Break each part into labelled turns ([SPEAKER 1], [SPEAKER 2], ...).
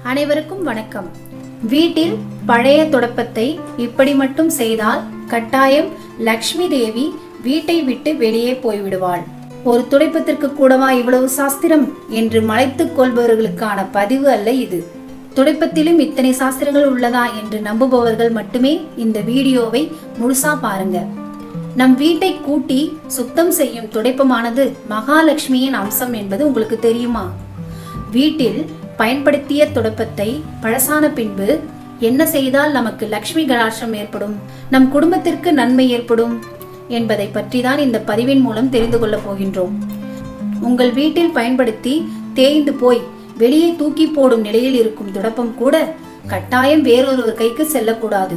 [SPEAKER 1] அனைவருக்கும் வணக்கம் வீட்டில் பழைய தொடப்பத்தை இப்படி மட்டும் செய்தால் கட்டாயம் லக்ஷ்மி தேவி வீட்டை விட்டு வெளியே போய்விடுவாள் ஒரு துடைப்பத்திற்கு கூடவா இவ்வளவு சாஸ்திரம் என்று மலைத்துக் கொள்பவர்களுக்கான பதிவு அல்ல இது துடைப்பத்திலும் இத்தனை சாஸ்திரங்கள் உள்ளதா என்று நம்புபவர்கள் மட்டுமே இந்த வீடியோவை முழுசா பாருங்க நம் வீட்டை கூட்டி சுத்தம் செய்யும் துடைப்பமானது மகாலட்சுமியின் அம்சம் என்பது உங்களுக்கு தெரியுமா வீட்டில் பயன்படுத்திய துடைப்பத்தை பழசான பின்பு என்ன செய்தால் நமக்கு லக்ஷ்மி கடாட்சம் ஏற்படும் நம் குடும்பத்திற்கு நன்மை ஏற்படும் என்பதை பற்றி தான் இந்த பதிவின் மூலம் தெரிந்து கொள்ளப் போகின்றோம் உங்கள் வீட்டில் பயன்படுத்தி தேய்ந்து போய் வெளியே தூக்கி போடும் நிலையில் இருக்கும் துடப்பம் கூட கட்டாயம் வேறொருவர் கைக்கு செல்லக்கூடாது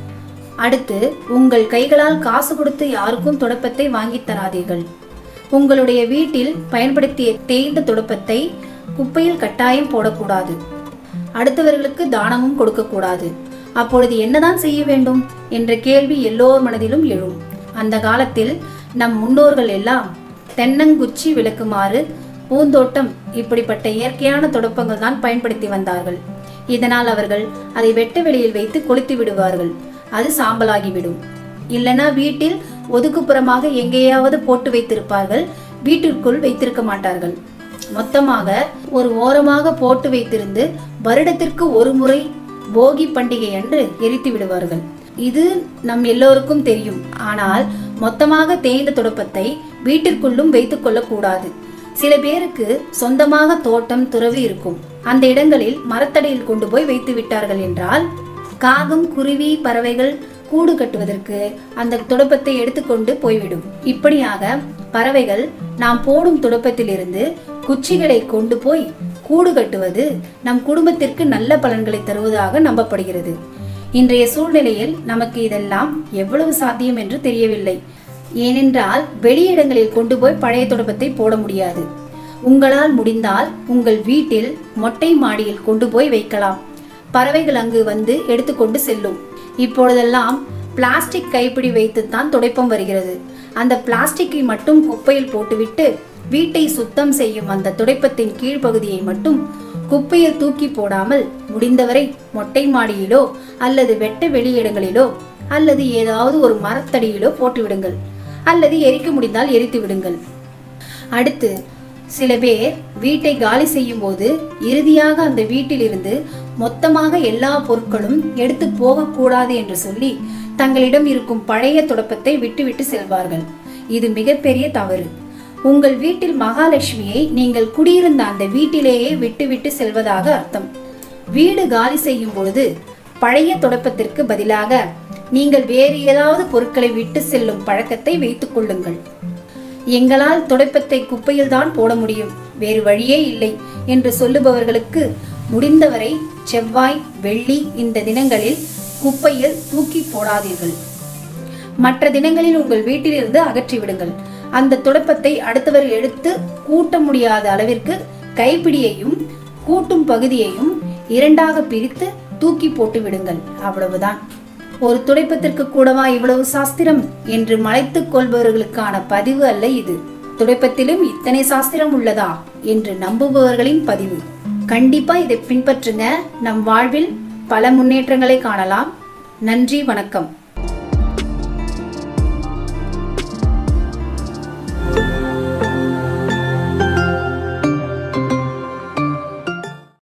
[SPEAKER 1] அடுத்து உங்கள் கைகளால் காசு கொடுத்து யாருக்கும் துடப்பத்தை வாங்கித் தராதீர்கள் உங்களுடைய வீட்டில் பயன்படுத்திய தேய்ந்த துடப்பத்தை குப்பையில் கட்டாயம் போடக்கூடாது அடுத்தவர்களுக்கு தானமும் கொடுக்கக்கூடாது அப்பொழுது என்னதான் செய்ய வேண்டும் என்ற கேள்வி எல்லோர் மனதிலும் எழும் அந்த காலத்தில் நம் முன்னோர்கள் எல்லாம் தென்னங்குச்சி விளக்குமாறு பூந்தோட்டம் இப்படிப்பட்ட இயற்கையான துடப்பங்கள் தான் பயன்படுத்தி வந்தார்கள் இதனால் அவர்கள் அதை வெட்ட வெளியில் வைத்து கொளுத்தி விடுவார்கள் அது சாம்பலாகிவிடும் இல்லனா வீட்டில் ஒதுக்குப்புறமாக எங்கேயாவது போட்டு வைத்திருப்பார்கள் வீட்டிற்குள் வைத்திருக்க மாட்டார்கள் மொத்தமாக ஒரு ஓரமாக போட்டு வைத்திருந்து வருடத்திற்கு ஒரு முறை போகி பண்டிகை அன்று எரித்து விடுவார்கள் இது நம் எல்லோருக்கும் தெரியும் ஆனால் மொத்தமாக தேய்ந்த துடப்பத்தை வீட்டிற்குள்ளும் வைத்துக் கொள்ளக்கூடாது சில பேருக்கு சொந்தமாக தோட்டம் துறவு இருக்கும் அந்த இடங்களில் மரத்தடியில் கொண்டு போய் வைத்து விட்டார்கள் என்றால் காகம் குருவி பறவைகள் கூடு கட்டுவதற்கு அந்த துடப்பத்தை எடுத்துக்கொண்டு போய்விடும் இப்படியாக பறவைகள் நாம் போடும் துடப்பத்திலிருந்து குச்சிகளை கொண்டு போய் கூடு கட்டுவது நம் குடும்பத்திற்கு நல்ல பலன்களை தருவதாக நம்பப்படுகிறது இன்றைய சூழ்நிலையில் நமக்கு இதெல்லாம் எவ்வளவு சாத்தியம் என்று தெரியவில்லை ஏனென்றால் வெளியிடங்களில் கொண்டு போய் பழைய துடப்பத்தை போட முடியாது உங்களால் முடிந்தால் உங்கள் வீட்டில் மொட்டை மாடியில் கொண்டு போய் வைக்கலாம் பறவைகள் அங்கு வந்து எடுத்துக்கொண்டு செல்லும் இப்பொழுதெல்லாம் பிளாஸ்டிக் கைப்பிடி வைத்துத்தான் துடைப்பம் வருகிறது அந்த பிளாஸ்டிக்கை மட்டும் குப்பையில் போட்டுவிட்டு வீட்டை சுத்தம் செய்யும் அந்த துடைப்பத்தின் கீழ்ப்பகுதியை மட்டும் குப்பையில் தூக்கி போடாமல் முடிந்தவரை மொட்டை மாடியிலோ அல்லது வெட்ட வெளியிடங்களிலோ அல்லது ஏதாவது ஒரு மரத்தடியிலோ போட்டு விடுங்கள் அல்லது எரிக்க முடிந்தால் எரித்து விடுங்கள் அடுத்து சில பேர் வீட்டை காலி செய்யும் போது இறுதியாக அந்த வீட்டிலிருந்து மொத்தமாக எல்லா பொருட்களும் எடுத்து போகக்கூடாது என்று சொல்லி தங்களிடம் இருக்கும் பழைய துடப்பத்தை விட்டுவிட்டு செல்வார்கள் இது மிகப்பெரிய தவறு உங்கள் வீட்டில் மகாலட்சுமியை நீங்கள் குடியிருந்த அந்த வீட்டிலேயே விட்டுவிட்டு செல்வதாக அர்த்தம் வீடு காலி செய்யும் பொழுது பழைய துடப்பத்திற்கு பதிலாக நீங்கள் வேறு ஏதாவது பொருட்களை விட்டு செல்லும் பழக்கத்தை வைத்துக் கொள்ளுங்கள் எங்களால் துடைப்பத்தை குப்பையில் தான் போட முடியும் வேறு வழியே இல்லை என்று சொல்லுபவர்களுக்கு முடிந்தவரை செவ்வாய் வெள்ளி இந்த தினங்களில் குப்பையில் தூக்கி போடாதீர்கள் மற்ற தினங்களில் உங்கள் வீட்டிலிருந்து அகற்றிவிடுங்கள் அந்த துடைப்பத்தை அடுத்தவர் எடுத்து கூட்ட முடியாத அளவிற்கு கைப்பிடியையும் கூட்டும் பகுதியையும் இரண்டாக பிரித்து தூக்கி போட்டு விடுங்கள் அவ்வளவுதான் ஒரு துடைப்பத்திற்கு கூடவா இவ்வளவு சாஸ்திரம் என்று மலைத்துக் கொள்பவர்களுக்கான பதிவு அல்ல இது துடைப்பத்திலும் இத்தனை சாஸ்திரம் உள்ளதா என்று நம்புபவர்களின் பதிவு கண்டிப்பா இதை பின்பற்றுங்க நம் வாழ்வில் பல முன்னேற்றங்களை காணலாம் நன்றி வணக்கம்